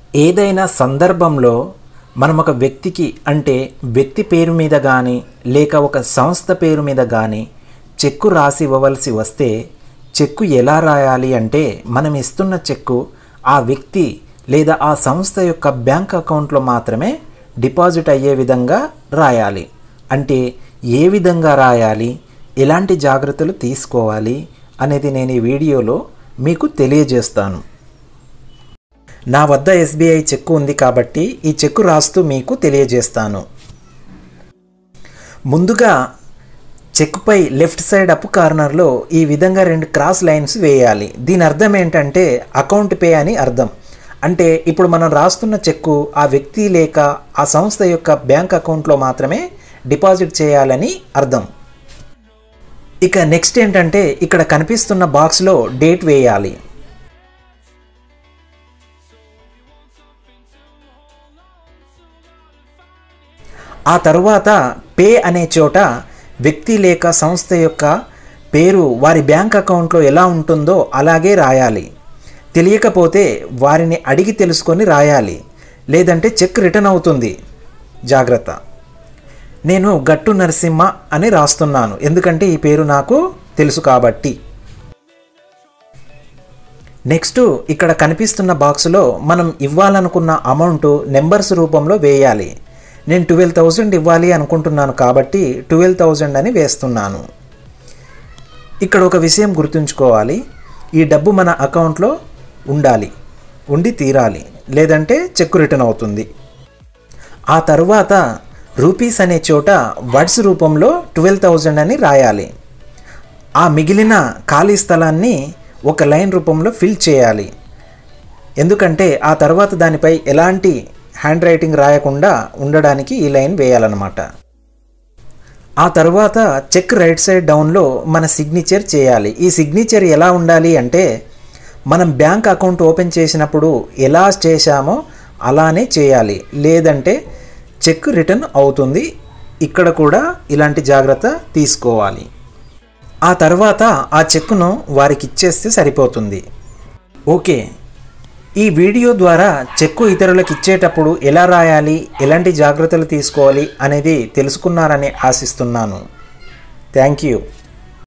ఏదైనా సందర్భంలో మనం ఒక వ్యక్తికి అంటే వ్యక్తి పేరు మీద కానీ లేక ఒక సంస్థ పేరు మీద కానీ చెక్కు రాసి ఇవ్వవలసి వస్తే చెక్కు ఎలా రాయాలి అంటే మనం ఇస్తున్న చెక్కు ఆ వ్యక్తి లేదా ఆ సంస్థ యొక్క బ్యాంక్ అకౌంట్లో మాత్రమే డిపాజిట్ అయ్యే విధంగా రాయాలి అంటే ఏ విధంగా రాయాలి ఎలాంటి జాగ్రత్తలు తీసుకోవాలి అనేది నేను ఈ వీడియోలో మీకు తెలియజేస్తాను నా వద్ద ఎస్బీఐ చెక్కు ఉంది కాబట్టి ఈ చెక్కు రాస్తూ మీకు తెలియజేస్తాను ముందుగా చెక్కుపై లెఫ్ట్ సైడ్ అప్ కార్నర్లో ఈ విధంగా రెండు క్రాస్ లైన్స్ వేయాలి దీని అర్థం ఏంటంటే అకౌంట్ పే అని అర్థం అంటే ఇప్పుడు మనం రాస్తున్న చెక్కు ఆ వ్యక్తి లేక ఆ సంస్థ యొక్క బ్యాంక్ అకౌంట్లో మాత్రమే డిపాజిట్ చేయాలని అర్థం ఇక నెక్స్ట్ ఏంటంటే ఇక్కడ కనిపిస్తున్న బాక్స్లో డేట్ వేయాలి ఆ తరువాత పే అనే చోట వ్యక్తి లేక సంస్థ యొక్క పేరు వారి బ్యాంక్ అకౌంట్లో ఎలా ఉంటుందో అలాగే రాయాలి తెలియకపోతే వారిని అడిగి తెలుసుకొని రాయాలి లేదంటే చెక్ రిటర్న్ అవుతుంది జాగ్రత్త నేను గట్టు నరసింహ అని రాస్తున్నాను ఎందుకంటే ఈ పేరు నాకు తెలుసు కాబట్టి నెక్స్ట్ ఇక్కడ కనిపిస్తున్న బాక్సులో మనం ఇవ్వాలనుకున్న అమౌంట్ నెంబర్స్ రూపంలో వేయాలి నేను ట్వెల్వ్ థౌజండ్ ఇవ్వాలి అనుకుంటున్నాను కాబట్టి ట్వెల్వ్ థౌజండ్ అని వేస్తున్నాను ఇక్కడ ఒక విషయం గుర్తుంచుకోవాలి ఈ డబ్బు మన అకౌంట్లో ఉండాలి ఉండి తీరాలి లేదంటే చెక్కు రిటర్న్ అవుతుంది ఆ తరువాత రూపీస్ అనే చోట వర్డ్స్ రూపంలో ట్వెల్వ్ థౌజండ్ అని రాయాలి ఆ మిగిలిన ఖాళీ స్థలాన్ని ఒక లైన్ రూపంలో ఫిల్ చేయాలి ఎందుకంటే ఆ తర్వాత దానిపై ఎలాంటి హ్యాండ్ రైటింగ్ రాయకుండా ఉండడానికి ఈ లైన్ వేయాలన్నమాట ఆ తర్వాత చెక్ రైట్ సైడ్ డౌన్లో మన సిగ్నేచర్ చేయాలి ఈ సిగ్నేచర్ ఎలా ఉండాలి అంటే మనం బ్యాంక్ అకౌంట్ ఓపెన్ చేసినప్పుడు ఎలా చేశామో అలానే చేయాలి లేదంటే చెక్ రిటర్న్ అవుతుంది ఇక్కడ కూడా ఇలాంటి జాగ్రత్త తీసుకోవాలి ఆ తర్వాత ఆ చెక్కును వారికి ఇచ్చేస్తే సరిపోతుంది ఓకే ఈ వీడియో ద్వారా చెక్కు ఇతరులకు ఇచ్చేటప్పుడు ఎలా రాయాలి ఎలాంటి జాగ్రత్తలు తీసుకోవాలి అనేది తెలుసుకున్నారని ఆశిస్తున్నాను థ్యాంక్ యూ